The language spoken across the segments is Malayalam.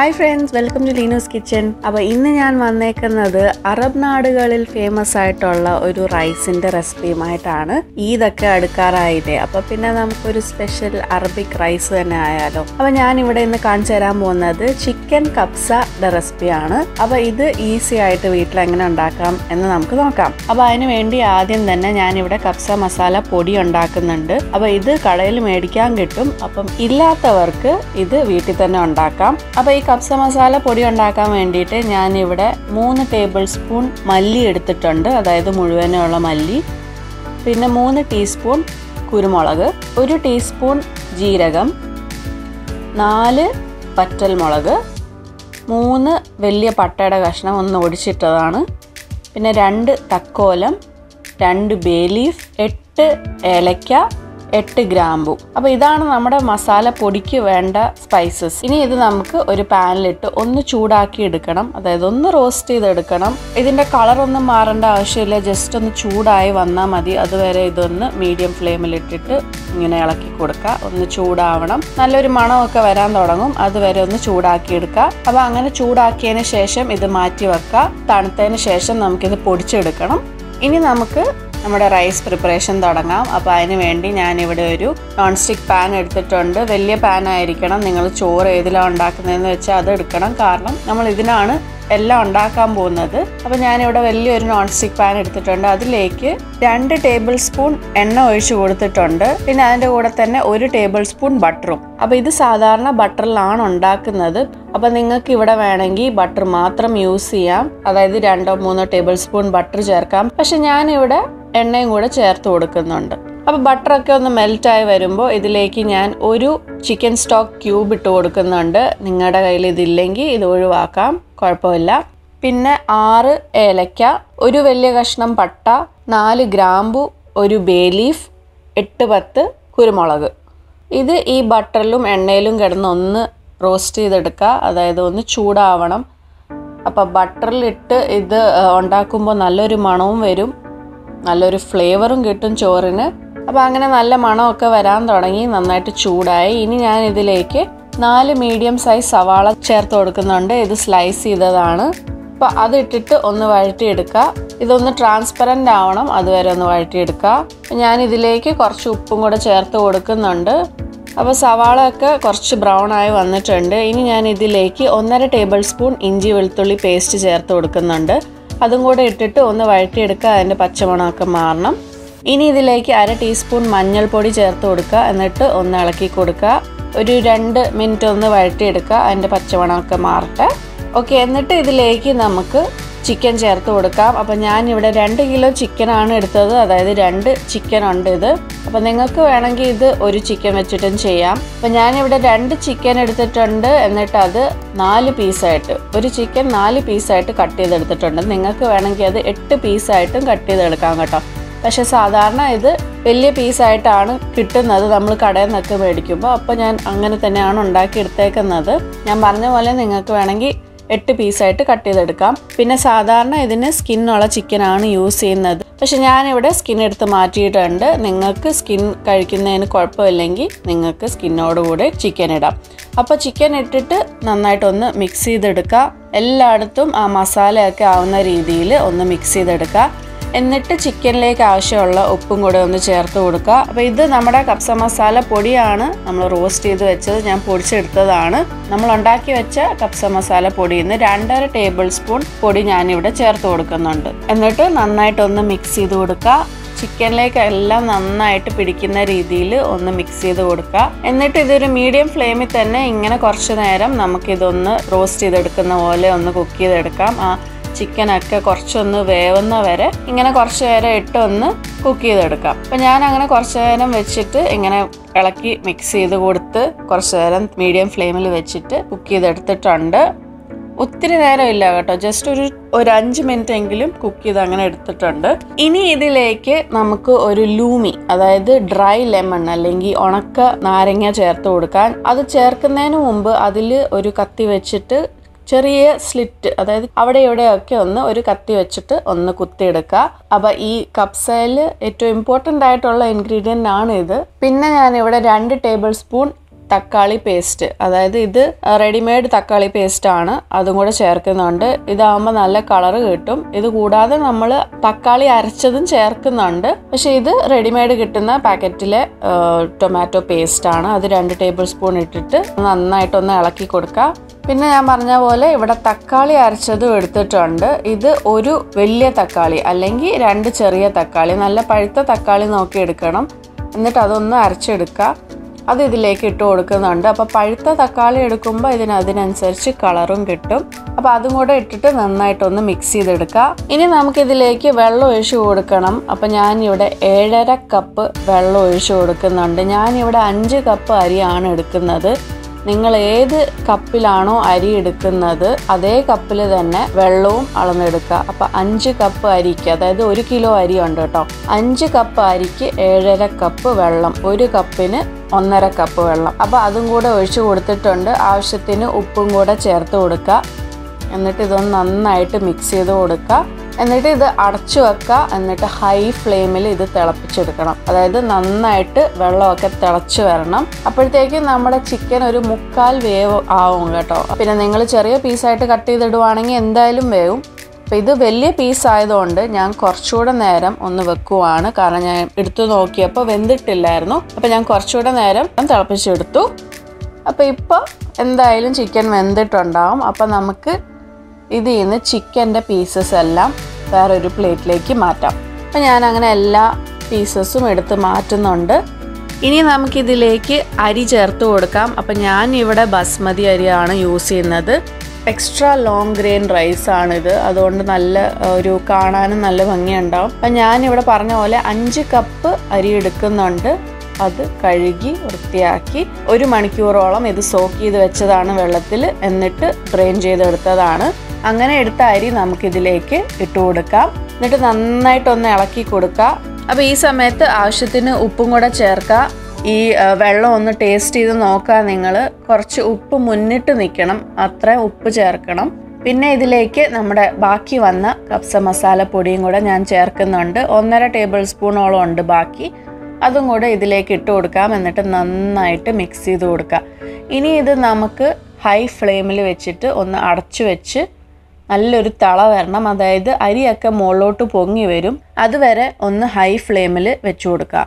hi friends welcome to Leeno's kitchen അപ്പോൾ ഇന്ന് ഞാൻ വന്നേക്കുന്നത് അറബ് നാടുകളിൽ ഫേമസ് ആയിട്ടുള്ള ഒരു റൈസിൻ്റെ റെസിപ്പിയുമായിട്ടാണ് ഈദൊക്കെ അടുക്കാറായില്ലേ അപ്പോൾ പിന്നെ നമുക്കൊരു സ്പെഷ്യൽ അറബിക് റൈസ് തന്നെ ആയാലോ അപ്പോൾ ഞാൻ ഇവിടെ ഇന്ന് കാണിച്ചു തരാൻ പോകുന്നത് ചിക്കൻ കപ്സയുടെ റെസിപ്പിയാണ് അപ്പോൾ ഇത് ഈസി ആയിട്ട് വീട്ടിൽ എങ്ങനെ ഉണ്ടാക്കാം എന്ന് നമുക്ക് നോക്കാം അപ്പോൾ അതിന് വേണ്ടി ആദ്യം തന്നെ ഞാനിവിടെ കപ്സ മസാല പൊടി ഉണ്ടാക്കുന്നുണ്ട് അപ്പോൾ ഇത് കടയിൽ മേടിക്കാൻ കിട്ടും അപ്പം ഇല്ലാത്തവർക്ക് ഇത് വീട്ടിൽ തന്നെ ഉണ്ടാക്കാം അപ്പോൾ ഈ കപ്സ മസാല പൊടി ഉണ്ടാക്കാൻ വേണ്ടിയിട്ട് ഞാനിവിടെ മൂന്ന് ടേബിൾ സ്പൂൺ മല്ലി എടുത്തിട്ടുണ്ട് അതായത് മുഴുവനുള്ള മല്ലി പിന്നെ മൂന്ന് ടീസ്പൂൺ കുരുമുളക് ഒരു ടീസ്പൂൺ ജീരകം നാല് പറ്റൽമുളക് മൂന്ന് വലിയ പട്ടയുടെ കഷ്ണം ഒന്ന് ഒടിച്ചിട്ടതാണ് പിന്നെ രണ്ട് തക്കോലം രണ്ട് ബേ ലീഫ് എട്ട് ഏലക്ക എട്ട് ഗ്രാമ്പു അപ്പോൾ ഇതാണ് നമ്മുടെ മസാല പൊടിക്ക് വേണ്ട സ്പൈസസ് ഇനി ഇത് നമുക്ക് ഒരു പാനിലിട്ട് ഒന്ന് ചൂടാക്കി എടുക്കണം അതായത് ഒന്ന് റോസ്റ്റ് ചെയ്തെടുക്കണം ഇതിൻ്റെ കളറൊന്നും മാറേണ്ട ആവശ്യമില്ല ജസ്റ്റ് ഒന്ന് ചൂടായി വന്നാൽ മതി അതുവരെ ഇതൊന്ന് മീഡിയം ഫ്ലെയിമിലിട്ടിട്ട് ഇങ്ങനെ ഇളക്കി കൊടുക്കുക ഒന്ന് ചൂടാവണം നല്ലൊരു മണമൊക്കെ വരാൻ തുടങ്ങും അതുവരെ ഒന്ന് ചൂടാക്കി എടുക്കുക അപ്പോൾ അങ്ങനെ ചൂടാക്കിയതിന് ശേഷം ഇത് മാറ്റി വെക്കുക തണുത്തതിന് ശേഷം നമുക്കിത് പൊടിച്ചെടുക്കണം ഇനി നമുക്ക് നമ്മുടെ റൈസ് പ്രിപ്പറേഷൻ തുടങ്ങാം അപ്പോൾ അതിന് വേണ്ടി ഞാനിവിടെ ഒരു നോൺ സ്റ്റിക്ക് പാൻ എടുത്തിട്ടുണ്ട് വലിയ പാൻ ആയിരിക്കണം നിങ്ങൾ ചോറ് ഏതിലാണ് ഉണ്ടാക്കുന്നതെന്ന് വെച്ചാൽ അത് എടുക്കണം കാരണം നമ്മൾ ഇതിനാണ് എല്ലാം ഉണ്ടാക്കാൻ പോകുന്നത് അപ്പോൾ ഞാനിവിടെ വലിയൊരു നോൺ സ്റ്റിക്ക് പാൻ എടുത്തിട്ടുണ്ട് അതിലേക്ക് രണ്ട് ടേബിൾ സ്പൂൺ എണ്ണ ഒഴിച്ചു കൊടുത്തിട്ടുണ്ട് പിന്നെ അതിൻ്റെ കൂടെ തന്നെ ഒരു ടേബിൾ സ്പൂൺ ബട്ടറും അപ്പോൾ ഇത് സാധാരണ ബട്ടറിലാണ് ഉണ്ടാക്കുന്നത് അപ്പോൾ നിങ്ങൾക്ക് ഇവിടെ വേണമെങ്കിൽ ബട്ടർ മാത്രം യൂസ് ചെയ്യാം അതായത് രണ്ടോ മൂന്നോ ടേബിൾ സ്പൂൺ ബട്ടർ ചേർക്കാം പക്ഷെ ഞാനിവിടെ എണ്ണയും കൂടെ ചേർത്ത് കൊടുക്കുന്നുണ്ട് അപ്പോൾ ബട്ടറൊക്കെ ഒന്ന് മെൽറ്റായി വരുമ്പോൾ ഇതിലേക്ക് ഞാൻ ഒരു ചിക്കൻ സ്റ്റോക്ക് ക്യൂബ് ഇട്ട് കൊടുക്കുന്നുണ്ട് നിങ്ങളുടെ കയ്യിൽ ഇതില്ലെങ്കിൽ ഇത് ഒഴിവാക്കാം കുഴപ്പമില്ല പിന്നെ ആറ് ഏലക്ക ഒരു വലിയ കഷ്ണം പട്ട നാല് ഗ്രാമ്പു ഒരു ബേ ലീഫ് എട്ട് പത്ത് കുരുമുളക് ഇത് ഈ ബട്ടറിലും എണ്ണയിലും കിടന്ന് ഒന്ന് റോസ്റ്റ് ചെയ്തെടുക്കുക അതായത് ഒന്ന് ചൂടാവണം അപ്പോൾ ബട്ടറിലിട്ട് ഇത് ഉണ്ടാക്കുമ്പോൾ നല്ലൊരു മണവും വരും നല്ലൊരു ഫ്ലേവറും കിട്ടും ചോറിന് അപ്പോൾ അങ്ങനെ നല്ല മണമൊക്കെ വരാൻ തുടങ്ങി നന്നായിട്ട് ചൂടായി ഇനി ഞാൻ ഇതിലേക്ക് നാല് മീഡിയം സൈസ് സവാള ചേർത്ത് കൊടുക്കുന്നുണ്ട് ഇത് സ്ലൈസ് ചെയ്തതാണ് അപ്പോൾ അതിട്ടിട്ട് ഒന്ന് വഴറ്റിയെടുക്കുക ഇതൊന്ന് ട്രാൻസ്പെറൻ്റ് ആവണം അതുവരെ ഒന്ന് വഴറ്റിയെടുക്കുക ഞാൻ ഇതിലേക്ക് കുറച്ച് ഉപ്പും കൂടെ ചേർത്ത് കൊടുക്കുന്നുണ്ട് അപ്പോൾ സവാളയൊക്കെ കുറച്ച് ബ്രൗൺ ആയി വന്നിട്ടുണ്ട് ഇനി ഞാൻ ഇതിലേക്ക് ഒന്നര ടേബിൾ സ്പൂൺ ഇഞ്ചി വെളുത്തുള്ളി പേസ്റ്റ് ചേർത്ത് കൊടുക്കുന്നുണ്ട് അതും കൂടെ ഇട്ടിട്ട് ഒന്ന് വഴറ്റിയെടുക്കുക അതിൻ്റെ പച്ചമണമൊക്കെ മാറണം ഇനി ഇതിലേക്ക് അര ടീസ്പൂൺ മഞ്ഞൾപ്പൊടി ചേർത്ത് കൊടുക്കുക എന്നിട്ട് ഒന്ന് ഇളക്കി കൊടുക്കുക ഒരു രണ്ട് മിനിറ്റ് ഒന്ന് വഴറ്റിയെടുക്കുക അതിൻ്റെ പച്ചമണമൊക്കെ മാറട്ടെ ഓക്കെ എന്നിട്ട് ഇതിലേക്ക് നമുക്ക് ചിക്കൻ ചേർത്ത് കൊടുക്കാം അപ്പം ഞാനിവിടെ രണ്ട് കിലോ ചിക്കനാണ് എടുത്തത് അതായത് രണ്ട് ചിക്കൻ ഉണ്ട് ഇത് അപ്പം നിങ്ങൾക്ക് വേണമെങ്കിൽ ഇത് ഒരു ചിക്കൻ വെച്ചിട്ടും ചെയ്യാം അപ്പം ഞാനിവിടെ രണ്ട് ചിക്കൻ എടുത്തിട്ടുണ്ട് എന്നിട്ട് അത് നാല് പീസായിട്ട് ഒരു ചിക്കൻ നാല് പീസായിട്ട് കട്ട് ചെയ്തെടുത്തിട്ടുണ്ട് നിങ്ങൾക്ക് വേണമെങ്കിൽ അത് എട്ട് പീസായിട്ടും കട്ട് ചെയ്തെടുക്കാം കേട്ടോ പക്ഷെ സാധാരണ ഇത് വലിയ പീസായിട്ടാണ് കിട്ടുന്നത് നമ്മൾ കടയിൽ നിന്നൊക്കെ മേടിക്കുമ്പോൾ അപ്പോൾ ഞാൻ അങ്ങനെ തന്നെയാണ് ഉണ്ടാക്കിയെടുത്തേക്കുന്നത് ഞാൻ പറഞ്ഞ പോലെ നിങ്ങൾക്ക് വേണമെങ്കിൽ എട്ട് പീസായിട്ട് കട്ട് ചെയ്തെടുക്കാം പിന്നെ സാധാരണ ഇതിന് സ്കിന്നുള്ള ചിക്കനാണ് യൂസ് ചെയ്യുന്നത് പക്ഷെ ഞാനിവിടെ സ്കിൻ എടുത്ത് മാറ്റിയിട്ടുണ്ട് നിങ്ങൾക്ക് സ്കിൻ കഴിക്കുന്നതിന് കുഴപ്പമില്ലെങ്കിൽ നിങ്ങൾക്ക് സ്കിന്നോടുകൂടെ ചിക്കൻ ഇടാം അപ്പോൾ ചിക്കൻ ഇട്ടിട്ട് നന്നായിട്ടൊന്ന് മിക്സ് ചെയ്തെടുക്കുക എല്ലായിടത്തും ആ മസാലയൊക്കെ ആവുന്ന രീതിയിൽ ഒന്ന് മിക്സ് ചെയ്തെടുക്കുക എന്നിട്ട് ചിക്കനിലേക്ക് ആവശ്യമുള്ള ഉപ്പും കൂടെ ഒന്ന് ചേർത്ത് കൊടുക്കുക അപ്പോൾ ഇത് നമ്മുടെ കപ്സ മസാല പൊടിയാണ് നമ്മൾ റോസ്റ്റ് ചെയ്ത് വെച്ചത് ഞാൻ പൊടിച്ചെടുത്തതാണ് നമ്മൾ ഉണ്ടാക്കി വെച്ച കപ്സ മസാല പൊടിയിൽ നിന്ന് രണ്ടര ടേബിൾ സ്പൂൺ പൊടി ഞാനിവിടെ ചേർത്ത് കൊടുക്കുന്നുണ്ട് എന്നിട്ട് നന്നായിട്ടൊന്ന് മിക്സ് ചെയ്ത് കൊടുക്കുക ചിക്കനിലേക്ക് എല്ലാം നന്നായിട്ട് പിടിക്കുന്ന രീതിയിൽ ഒന്ന് മിക്സ് ചെയ്ത് കൊടുക്കുക എന്നിട്ട് ഇതൊരു മീഡിയം ഫ്ലെയിമിൽ തന്നെ ഇങ്ങനെ കുറച്ച് നേരം നമുക്കിതൊന്ന് റോസ്റ്റ് ചെയ്തെടുക്കുന്ന പോലെ ഒന്ന് കുക്ക് ചെയ്തെടുക്കാം ആ ചിക്കനൊക്കെ കുറച്ചൊന്ന് വേവുന്ന വരെ ഇങ്ങനെ കുറച്ച് നേരം ഇട്ട് ഒന്ന് കുക്ക് ചെയ്തെടുക്കാം അപ്പം ഞാൻ അങ്ങനെ കുറച്ച് നേരം വെച്ചിട്ട് ഇങ്ങനെ ഇളക്കി മിക്സ് ചെയ്ത് കൊടുത്ത് കുറച്ച് നേരം മീഡിയം ഫ്ലെയിമിൽ വെച്ചിട്ട് കുക്ക് ചെയ്തെടുത്തിട്ടുണ്ട് ഒത്തിരി നേരം ഇല്ല കേട്ടോ ജസ്റ്റ് ഒരു ഒരു അഞ്ച് മിനിറ്റ് എങ്കിലും കുക്ക് ചെയ്ത് അങ്ങനെ എടുത്തിട്ടുണ്ട് ഇനി ഇതിലേക്ക് നമുക്ക് ഒരു ലൂമി അതായത് ഡ്രൈ ലെമൺ അല്ലെങ്കിൽ ഉണക്ക നാരങ്ങ ചേർത്ത് കൊടുക്കാൻ അത് ചേർക്കുന്നതിന് മുമ്പ് അതിൽ ഒരു കത്തി വെച്ചിട്ട് ചെറിയ സ്ലിറ്റ് അതായത് അവിടെ ഇവിടെയൊക്കെ ഒന്ന് ഒരു കത്തി വെച്ചിട്ട് ഒന്ന് കുത്തിയെടുക്കുക അപ്പോൾ ഈ കപ്സയിൽ ഏറ്റവും ഇമ്പോർട്ടൻ്റ് ആയിട്ടുള്ള ഇൻഗ്രീഡിയൻ്റ് ആണ് ഇത് പിന്നെ ഞാനിവിടെ രണ്ട് ടേബിൾ സ്പൂൺ തക്കാളി പേസ്റ്റ് അതായത് ഇത് റെഡിമെയ്ഡ് തക്കാളി പേസ്റ്റ് ആണ് അതും കൂടെ ചേർക്കുന്നുണ്ട് ഇതാകുമ്പോൾ നല്ല കളറ് കിട്ടും ഇത് കൂടാതെ നമ്മൾ തക്കാളി അരച്ചതും ചേർക്കുന്നുണ്ട് പക്ഷെ ഇത് റെഡിമെയ്ഡ് കിട്ടുന്ന പാക്കറ്റിലെ ടൊമാറ്റോ പേസ്റ്റ് ആണ് അത് രണ്ട് ടേബിൾ സ്പൂൺ ഇട്ടിട്ട് നന്നായിട്ടൊന്ന് ഇളക്കി കൊടുക്കുക പിന്നെ ഞാൻ പറഞ്ഞ പോലെ ഇവിടെ തക്കാളി അരച്ചതും എടുത്തിട്ടുണ്ട് ഇത് ഒരു വലിയ തക്കാളി അല്ലെങ്കിൽ രണ്ട് ചെറിയ തക്കാളി നല്ല പഴുത്ത തക്കാളി നോക്കി എടുക്കണം എന്നിട്ട് അതൊന്ന് അരച്ചെടുക്കുക അത് ഇതിലേക്ക് ഇട്ട് കൊടുക്കുന്നുണ്ട് അപ്പോൾ പഴുത്ത തക്കാളി എടുക്കുമ്പോൾ ഇതിന് അതിനനുസരിച്ച് കളറും കിട്ടും അപ്പോൾ അതും കൂടെ ഇട്ടിട്ട് നന്നായിട്ടൊന്ന് മിക്സ് ചെയ്തെടുക്കുക ഇനി നമുക്കിതിലേക്ക് വെള്ളം ഒഴിച്ചു കൊടുക്കണം അപ്പോൾ ഞാനിവിടെ ഏഴര കപ്പ് വെള്ളം ഒഴിച്ചു കൊടുക്കുന്നുണ്ട് ഞാനിവിടെ അഞ്ച് കപ്പ് അരിയാണ് എടുക്കുന്നത് നിങ്ങൾ ഏത് കപ്പിലാണോ അരി എടുക്കുന്നത് അതേ കപ്പിൽ തന്നെ വെള്ളവും അളന്നെടുക്കുക അപ്പൊ അഞ്ച് കപ്പ് അരിക്ക് അതായത് ഒരു കിലോ അരി ഉണ്ട് കേട്ടോ അഞ്ച് കപ്പ് അരിക്ക് ഏഴര കപ്പ് വെള്ളം ഒരു കപ്പിന് ഒന്നര കപ്പ് വെള്ളം അപ്പൊ അതും കൂടെ ഒഴിച്ചു കൊടുത്തിട്ടുണ്ട് ആവശ്യത്തിന് ഉപ്പും കൂടെ ചേർത്ത് കൊടുക്കുക എന്നിട്ട് ഇതൊന്ന് നന്നായിട്ട് മിക്സ് ചെയ്ത് കൊടുക്കുക എന്നിട്ട് ഇത് അടച്ചു വെക്കുക എന്നിട്ട് ഹൈ ഫ്ലെയിമിൽ ഇത് തിളപ്പിച്ചെടുക്കണം അതായത് നന്നായിട്ട് വെള്ളമൊക്കെ തിളച്ച് വരണം അപ്പോഴത്തേക്കും നമ്മുടെ ചിക്കൻ ഒരു മുക്കാൽ വേവ് ആവും കേട്ടോ പിന്നെ നിങ്ങൾ ചെറിയ പീസായിട്ട് കട്ട് ചെയ്തിടുവാണെങ്കിൽ എന്തായാലും വേവും അപ്പോൾ ഇത് വലിയ പീസ് ആയതുകൊണ്ട് ഞാൻ കുറച്ചുകൂടെ നേരം ഒന്ന് വെക്കുവാണ് കാരണം ഞാൻ എടുത്തു നോക്കിയപ്പോൾ വെന്തിട്ടില്ലായിരുന്നു അപ്പോൾ ഞാൻ കുറച്ചുകൂടെ നേരം തിളപ്പിച്ചെടുത്തു അപ്പോൾ ഇപ്പോൾ എന്തായാലും ചിക്കൻ വെന്തിട്ടുണ്ടാവും അപ്പോൾ നമുക്ക് ഇതിൽ നിന്ന് ചിക്കൻ്റെ പീസസ് എല്ലാം വേറൊരു പ്ലേറ്റിലേക്ക് മാറ്റാം അപ്പം ഞാൻ അങ്ങനെ എല്ലാ പീസസും എടുത്ത് മാറ്റുന്നുണ്ട് ഇനി നമുക്കിതിലേക്ക് അരി ചേർത്ത് കൊടുക്കാം അപ്പം ഞാൻ ഇവിടെ ബസ്മതി അരിയാണ് യൂസ് ചെയ്യുന്നത് എക്സ്ട്രാ ലോങ് ഗ്രെയിൻ റൈസ് ആണിത് അതുകൊണ്ട് നല്ല ഒരു കാണാനും നല്ല ഭംഗിയുണ്ടാവും അപ്പം ഞാനിവിടെ പറഞ്ഞ പോലെ അഞ്ച് കപ്പ് അരി എടുക്കുന്നുണ്ട് അത് കഴുകി വൃത്തിയാക്കി ഒരു മണിക്കൂറോളം ഇത് സോക്ക് ചെയ്ത് വെച്ചതാണ് വെള്ളത്തിൽ എന്നിട്ട് ഡ്രെയിൻ ചെയ്തെടുത്തതാണ് അങ്ങനെ എടുത്ത അരി നമുക്കിതിലേക്ക് ഇട്ട് കൊടുക്കാം എന്നിട്ട് നന്നായിട്ടൊന്ന് ഇളക്കി കൊടുക്കുക അപ്പോൾ ഈ സമയത്ത് ആവശ്യത്തിന് ഉപ്പും കൂടെ ചേർക്കുക ഈ വെള്ളം ഒന്ന് ടേസ്റ്റ് ചെയ്ത് നോക്കുക നിങ്ങൾ കുറച്ച് ഉപ്പ് മുന്നിട്ട് നിൽക്കണം അത്ര ഉപ്പ് ചേർക്കണം പിന്നെ ഇതിലേക്ക് നമ്മുടെ ബാക്കി വന്ന കപ്സ മസാല പൊടിയും കൂടെ ഞാൻ ചേർക്കുന്നുണ്ട് ഒന്നര ടേബിൾ സ്പൂണോളം ഉണ്ട് ബാക്കി അതും കൂടെ ഇതിലേക്ക് ഇട്ട് കൊടുക്കാം എന്നിട്ട് നന്നായിട്ട് മിക്സ് ചെയ്ത് കൊടുക്കുക ഇനി ഇത് നമുക്ക് ഹൈ ഫ്ലെയിമിൽ വെച്ചിട്ട് ഒന്ന് അടച്ചു വെച്ച് നല്ലൊരു തള വരണം അതായത് അരിയൊക്കെ മുകളിലോട്ട് പൊങ്ങി വരും അതുവരെ ഒന്ന് ഹൈ ഫ്ലെയിമിൽ വെച്ച് കൊടുക്കുക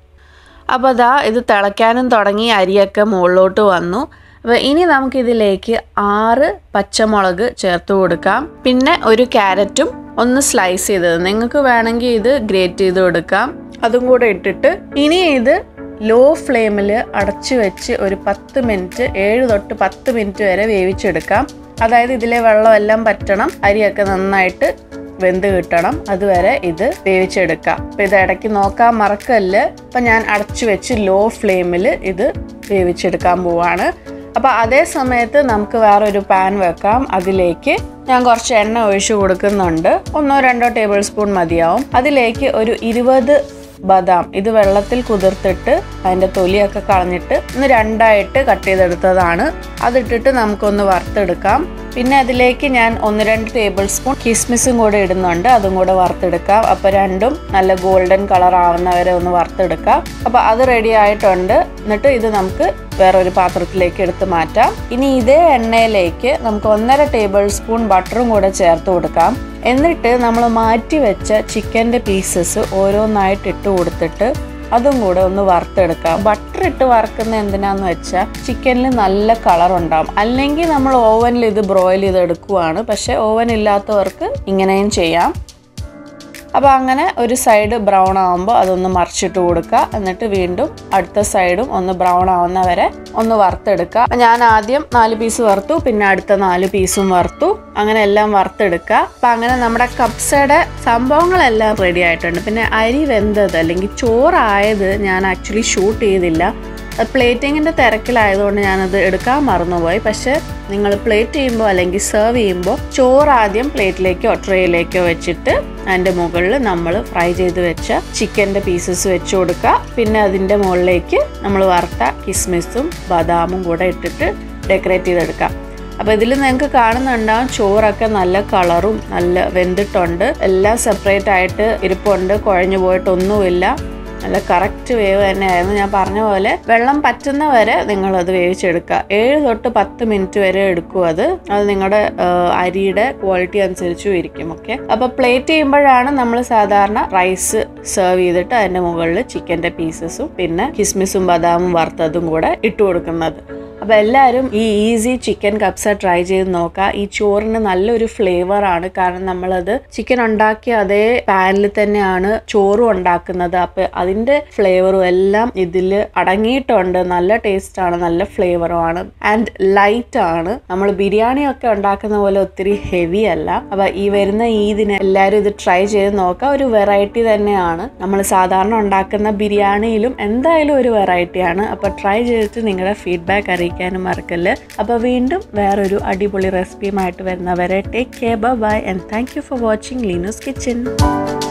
അപ്പോൾ അതാ ഇത് തിളയ്ക്കാനും തുടങ്ങി അരിയൊക്കെ മുകളിലോട്ട് വന്നു അപ്പോൾ ഇനി നമുക്കിതിലേക്ക് ആറ് പച്ചമുളക് ചേർത്ത് കൊടുക്കാം പിന്നെ ഒരു ക്യാരറ്റും ഒന്ന് സ്ലൈസ് ചെയ്തത് നിങ്ങൾക്ക് വേണമെങ്കിൽ ഇത് ഗ്രേറ്റ് ചെയ്ത് കൊടുക്കാം അതും കൂടെ ഇട്ടിട്ട് ഇനി ഇത് ലോ ഫ്ലെയിമിൽ അടച്ചു വെച്ച് ഒരു പത്ത് മിനിറ്റ് ഏഴ് തൊട്ട് പത്ത് മിനിറ്റ് വരെ വേവിച്ചെടുക്കാം അതായത് ഇതിലെ വെള്ളമെല്ലാം പറ്റണം അരിയൊക്കെ നന്നായിട്ട് വെന്ത് കിട്ടണം അതുവരെ ഇത് വേവിച്ചെടുക്കാം അപ്പം ഇത് ഇടയ്ക്ക് നോക്കാൻ മറക്കല്ല് അപ്പം ഞാൻ അടച്ചു വെച്ച് ലോ ഫ്ലെയിമിൽ ഇത് വേവിച്ചെടുക്കാൻ പോവാണ് അപ്പോൾ അതേ സമയത്ത് നമുക്ക് വേറൊരു പാൻ വെക്കാം അതിലേക്ക് ഞാൻ കുറച്ച് എണ്ണ ഒഴിച്ചു കൊടുക്കുന്നുണ്ട് ഒന്നോ രണ്ടോ ടേബിൾ സ്പൂൺ മതിയാവും അതിലേക്ക് ഒരു ഇരുപത് ബദാം ഇത് വെള്ളത്തിൽ കുതിർത്തിട്ട് അതിൻ്റെ തൊലിയൊക്കെ കളഞ്ഞിട്ട് ഒന്ന് രണ്ടായിട്ട് കട്ട് ചെയ്തെടുത്തതാണ് അതിട്ടിട്ട് നമുക്കൊന്ന് വറുത്തെടുക്കാം പിന്നെ അതിലേക്ക് ഞാൻ ഒന്ന് രണ്ട് ടേബിൾ സ്പൂൺ കിസ്മിസും കൂടെ ഇടുന്നുണ്ട് അതും കൂടെ വറുത്തെടുക്കാം അപ്പോൾ രണ്ടും നല്ല ഗോൾഡൻ കളർ ആവുന്നവരെ ഒന്ന് വറുത്തെടുക്കാം അപ്പോൾ അത് റെഡി ആയിട്ടുണ്ട് എന്നിട്ട് ഇത് നമുക്ക് വേറൊരു പാത്രത്തിലേക്ക് എടുത്ത് മാറ്റാം ഇനി ഇതേ എണ്ണയിലേക്ക് നമുക്ക് ഒന്നര ടേബിൾ സ്പൂൺ ബട്ടറും കൂടെ ചേർത്ത് കൊടുക്കാം എന്നിട്ട് നമ്മൾ മാറ്റി വെച്ച ചിക്കൻ്റെ പീസസ് ഓരോന്നായിട്ട് ഇട്ട് കൊടുത്തിട്ട് അതും കൂടെ ഒന്ന് വറുത്തെടുക്കാം ബട്ടർ ഇട്ട് വറുക്കുന്ന എന്തിനാന്ന് വെച്ചാൽ ചിക്കനിൽ നല്ല കളർ ഉണ്ടാവും അല്ലെങ്കിൽ നമ്മൾ ഓവനിൽ ഇത് ബ്രോയിൽ ചെയ്തെടുക്കുവാണ് പക്ഷേ ഓവൻ ഇല്ലാത്തവർക്ക് ഇങ്ങനെയും ചെയ്യാം അപ്പോൾ അങ്ങനെ ഒരു സൈഡ് ബ്രൗൺ ആകുമ്പോൾ അതൊന്ന് മറിച്ചിട്ട് കൊടുക്കുക എന്നിട്ട് വീണ്ടും അടുത്ത സൈഡും ഒന്ന് ബ്രൗൺ ആവുന്ന വരെ ഒന്ന് വറുത്തെടുക്കുക ഞാൻ ആദ്യം നാല് പീസ് വറുത്തു പിന്നെ അടുത്ത നാല് പീസും വറുത്തു അങ്ങനെ എല്ലാം വറുത്തെടുക്കുക അപ്പം അങ്ങനെ നമ്മുടെ കപ്സയുടെ സംഭവങ്ങളെല്ലാം റെഡി ആയിട്ടുണ്ട് പിന്നെ അരി വെന്തത് അല്ലെങ്കിൽ ചോറായത് ഞാൻ ആക്ച്വലി ഷൂട്ട് ചെയ്തില്ല പ്ലേറ്റിങ്ങിൻ്റെ തിരക്കിലായതുകൊണ്ട് ഞാനത് എടുക്കാൻ മറന്നുപോയി പക്ഷേ നിങ്ങൾ പ്ലേറ്റ് ചെയ്യുമ്പോൾ അല്ലെങ്കിൽ സെർവ് ചെയ്യുമ്പോൾ ചോറ് ആദ്യം പ്ലേറ്റിലേക്കോ ട്രേയിലേക്കോ വെച്ചിട്ട് അതിൻ്റെ മുകളിൽ നമ്മൾ ഫ്രൈ ചെയ്ത് വെച്ച ചിക്കൻ്റെ പീസസ് വെച്ച് കൊടുക്കുക പിന്നെ അതിൻ്റെ മുകളിലേക്ക് നമ്മൾ വറുത്ത കിസ്മിസും ബദാമും കൂടെ ഇട്ടിട്ട് ഡെക്കറേറ്റ് ചെയ്തെടുക്കാം അപ്പോൾ ഇതിൽ നിങ്ങൾക്ക് കാണുന്നുണ്ടാവും ചോറൊക്കെ നല്ല കളറും നല്ല വെന്തിട്ടുണ്ട് എല്ലാം സെപ്പറേറ്റ് ആയിട്ട് ഇരിപ്പുണ്ട് കുഴഞ്ഞു പോയിട്ടൊന്നുമില്ല നല്ല കറക്റ്റ് വേവ് തന്നെയായിരുന്നു ഞാൻ പറഞ്ഞ പോലെ വെള്ളം പറ്റുന്ന വരെ നിങ്ങളത് വേവിച്ചെടുക്കുക ഏഴ് തൊട്ട് പത്ത് മിനിറ്റ് വരെ എടുക്കും അത് അത് നിങ്ങളുടെ ആ, അരിയുടെ ക്വാളിറ്റി അനുസരിച്ചും ഇരിക്കും ഓക്കെ അപ്പോൾ പ്ലേറ്റ് ചെയ്യുമ്പോഴാണ് നമ്മൾ സാധാരണ റൈസ് സെർവ് ചെയ്തിട്ട് അതിൻ്റെ മുകളിൽ ചിക്കൻ്റെ പീസസും പിന്നെ കിസ്മിസും ബദാമും വറുത്തതും കൂടെ ഇട്ട് കൊടുക്കുന്നത് അപ്പോൾ എല്ലാവരും ഈ ഈസി ചിക്കൻ കപ്സ ട്രൈ ചെയ്ത് നോക്കുക ഈ ചോറിന് നല്ലൊരു ഫ്ലേവർ ആണ് കാരണം നമ്മളത് ചിക്കൻ ഉണ്ടാക്കിയ അതേ പാനിൽ തന്നെയാണ് ചോറും ഉണ്ടാക്കുന്നത് അപ്പോൾ അതിൻ്റെ ഫ്ലേവറും എല്ലാം ഇതിൽ അടങ്ങിയിട്ടുണ്ട് നല്ല ടേസ്റ്റ് ആണ് നല്ല ഫ്ലേവറും ആണ് ആൻഡ് ലൈറ്റ് ആണ് നമ്മൾ ബിരിയാണി ഒക്കെ ഉണ്ടാക്കുന്ന പോലെ ഒത്തിരി ഹെവി അല്ല അപ്പോൾ ഈ വരുന്ന ഈദിന് എല്ലാവരും ഇത് ട്രൈ ചെയ്ത് നോക്കുക ഒരു വെറൈറ്റി തന്നെയാണ് നമ്മൾ സാധാരണ ഉണ്ടാക്കുന്ന ബിരിയാണിയിലും എന്തായാലും ഒരു വെറൈറ്റിയാണ് അപ്പോൾ ട്രൈ ചെയ്തിട്ട് നിങ്ങളുടെ ഫീഡ്ബാക്ക് അറിയിക്കാനും മറക്കല്ല് അപ്പോൾ വീണ്ടും വേറൊരു അടിപൊളി റെസിപ്പിയുമായിട്ട് വരുന്നവരെ take care bye and thank you for watching Leeno's kitchen